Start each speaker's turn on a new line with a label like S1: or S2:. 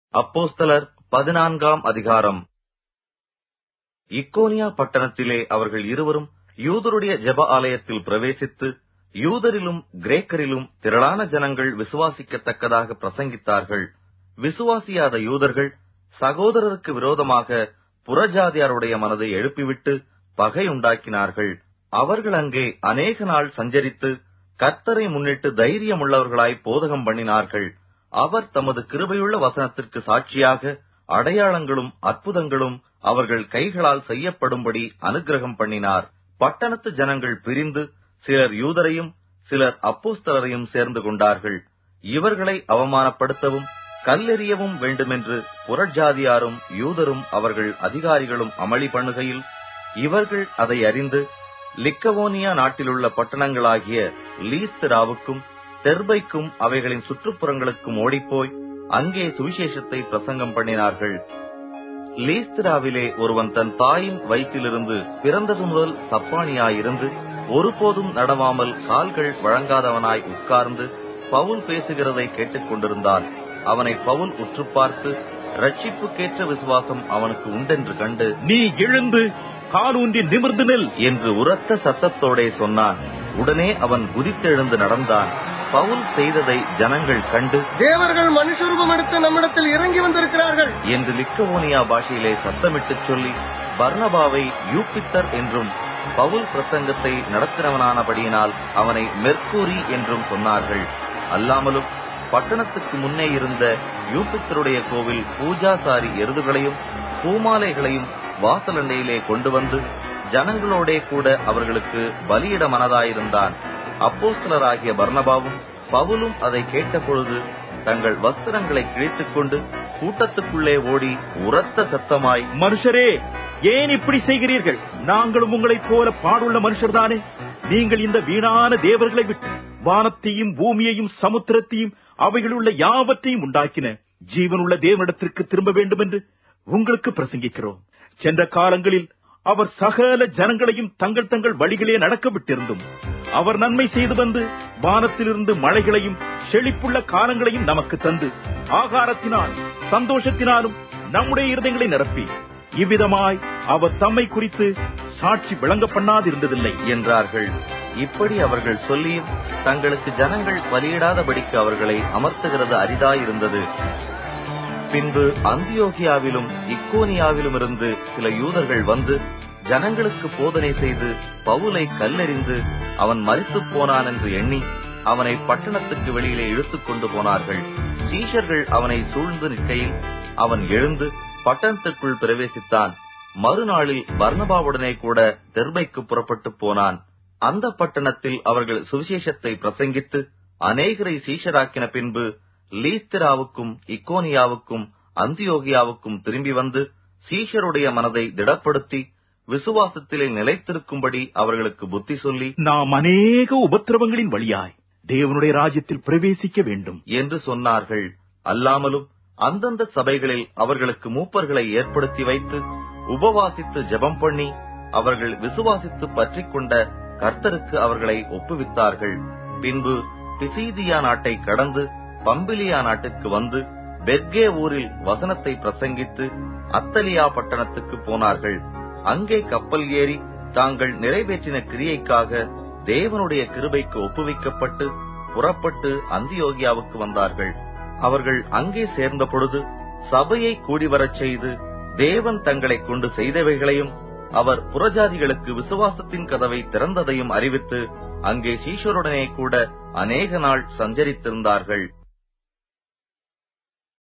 S1: அப்போஸ்தலர் பதினான்காம் அதிகாரம் இக்கோனியா பட்டணத்திலே அவர்கள் இருவரும் யூதருடைய ஜெப ஆலயத்தில் பிரவேசித்து யூதரிலும் கிரேக்கரிலும் திரளான ஜனங்கள் விசுவாசிக்கத்தக்கதாக பிரசங்கித்தார்கள் விசுவாசியாத யூதர்கள் சகோதரருக்கு விரோதமாக புறஜாதியாருடைய மனதை எழுப்பிவிட்டு பகை உண்டாக்கினார்கள் அவர்கள் அங்கே அநேக நாள் சஞ்சரித்து கர்த்தரை முன்னிட்டு தைரியமுள்ளவர்களாய் போதகம் பண்ணினார்கள் அவர் தமது கிருபையுள்ள வசனத்திற்கு சாட்சியாக அடையாளங்களும் அற்புதங்களும் அவர்கள் கைகளால் செய்யப்படும்படி அனுக்கிரகம் பண்ணினார் பட்டணத்து ஜனங்கள் பிரிந்து சிலர் யூதரையும் சிலர் அப்போஸ்தலரையும் சேர்ந்து கொண்டார்கள் இவர்களை அவமானப்படுத்தவும் கல்லெறியவும் வேண்டுமென்று புறஜாதியாரும் யூதரும் அவர்கள் அதிகாரிகளும் அமளி பண்ணுகையில் இவர்கள் அதை அறிந்து லிக்கவோனியா நாட்டிலுள்ள பட்டணங்களாகிய லீஸ்திராவுக்கும் தெர்பைக்கும் அவைகளின் சுற்றுப்புறங்களுக்கும் ஓடிப்போய் அங்கே சுவிசேஷத்தை பிரசங்கம் பண்ணினார்கள் லீஸ்திராவிலே ஒருவன் தன் தாயின் வயிற்றிலிருந்து பிறந்தது முதல் சப்பானியாயிருந்து ஒருபோதும் நடவாமல் கால்கள் வழங்காதவனாய் உட்கார்ந்து பவுல் பேசுகிறதை கேட்டுக் கொண்டிருந்தான் அவனை பவுல் உற்று பார்த்து ரட்சிப்புக்கேற்ற விசுவாசம் அவனுக்கு உண்டென்று கண்டு
S2: நீ எழுந்து காலூன்றி நிமிர்ந்து நில்
S1: என்று உரத்த சத்தத்தோடே சொன்னான் உடனே அவன் குதித்தெழுந்து நடந்தான் பவுல் செய்ததை ஜனங்கள் கண்டு
S3: தேவர்கள் மனுஷரூபம் எடுத்து நம்மிடத்தில் இறங்கி வந்திருக்கிறார்கள்
S1: என்று லிக்கவோனியா பாஷையிலே சத்தமிட்டுச் சொல்லி பர்னபாவை யூப்பித்தர் என்றும் பவுல் பிரசங்கத்தை நடத்தினவனானபடியினால் அவனை மெர்க்கூரி என்றும் சொன்னார்கள் அல்லாமலும் பட்டணத்துக்கு முன்னே இருந்த யூப்பித்தருடைய கோவில் பூஜாசாரி எருதுகளையும் பூமாலைகளையும் வாசலண்டையிலே கொண்டு வந்து ஜனங்களோடே கூட அவர்களுக்கு பலியிட மனதாயிருந்தான் அப்போஸ்தலராகிய பர்னபாவும் பவுலும் அதை கேட்டபொழுது தங்கள் வஸ்திரங்களை கிழித்துக் கொண்டு கூட்டத்துக்குள்ளே ஓடி உரத்த சத்தமாய்
S2: மனுஷரே ஏன் இப்படி செய்கிறீர்கள் நாங்களும் உங்களைப் போல பாடுள்ள மனுஷர்தானே நீங்கள் இந்த வீணான தேவர்களை விட்டு வானத்தையும் பூமியையும் சமுத்திரத்தையும் அவைகளுள்ள யாவற்றையும் உண்டாக்கின ஜீவனுள்ள தேவனிடத்திற்கு திரும்ப வேண்டும் என்று உங்களுக்கு பிரசங்கிக்கிறோம் சென்ற காலங்களில் அவர் சகல ஜனங்களையும் தங்கள் தங்கள் வழிகளே நடக்க விட்டிருந்தும் அவர் நன்மை செய்து வந்து வானத்திலிருந்து மழைகளையும் செழிப்புள்ள காலங்களையும் நமக்கு தந்து ஆகாரத்தினால் சந்தோஷத்தினாலும் நம்முடைய இருதயங்களை நிரப்பி இவ்விதமாய் அவர் தம்மை குறித்து சாட்சி விளங்க பண்ணாதிருந்ததில்லை
S1: என்றார்கள் இப்படி அவர்கள் சொல்லியும் தங்களுக்கு ஜனங்கள் பலியிடாதபடிக்கு அவர்களை அமர்த்துகிறது அரிதாயிருந்தது பின்பு அந்தியோகியாவிலும் இக்கோனியாவிலும் இருந்து சில யூதர்கள் வந்து ஜனங்களுக்கு போதனை செய்து பவுலை கல்லெறிந்து அவன் மறித்துப் போனான் என்று எண்ணி அவனை பட்டணத்துக்கு வெளியிலே இழுத்துக் கொண்டு போனார்கள் சீஷர்கள் அவனை சூழ்ந்து நிற்கையில் அவன் எழுந்து பட்டணத்துக்குள் பிரவேசித்தான் மறுநாளில் பர்னபாவுடனே கூட தெர்பைக்கு புறப்பட்டு போனான் அந்த பட்டணத்தில் அவர்கள் சுவிசேஷத்தை பிரசங்கித்து அநேகரை சீஷராக்கின பின்பு லீஸ்திராவுக்கும் இக்கோனியாவுக்கும் அந்தியோகியாவுக்கும் திரும்பி வந்து சீஷருடைய மனதை திடப்படுத்தி விசுவாசத்திலே நிலைத்திருக்கும்படி அவர்களுக்கு புத்தி சொல்லி
S2: நாம் அநேக உபத்திரவங்களின் வழியாய் தேவனுடைய ராஜ்யத்தில் பிரவேசிக்க வேண்டும்
S1: என்று சொன்னார்கள் அல்லாமலும் அந்தந்த சபைகளில் அவர்களுக்கு மூப்பர்களை ஏற்படுத்தி வைத்து உபவாசித்து ஜெபம் பண்ணி அவர்கள் விசுவாசித்து பற்றிக் கொண்ட கர்த்தருக்கு அவர்களை ஒப்புவித்தார்கள் பின்பு பிசீதியா நாட்டை கடந்து பம்பிலியா நாட்டிற்கு வந்து பெர்கே ஊரில் வசனத்தை பிரசங்கித்து அத்தலியா பட்டணத்துக்கு போனார்கள் அங்கே கப்பல் ஏறி தாங்கள் நிறைவேற்றின கிரியைக்காக தேவனுடைய கிருபைக்கு ஒப்புவிக்கப்பட்டு புறப்பட்டு அந்தியோகியாவுக்கு வந்தார்கள் அவர்கள் அங்கே சேர்ந்த பொழுது சபையை கூடிவரச் செய்து தேவன் தங்களைக் கொண்டு செய்தவைகளையும் அவர் புறஜாதிகளுக்கு விசுவாசத்தின் கதவை திறந்ததையும் அறிவித்து அங்கே சீஷருடனே கூட அநேக நாள் சஞ்சரித்திருந்தார்கள்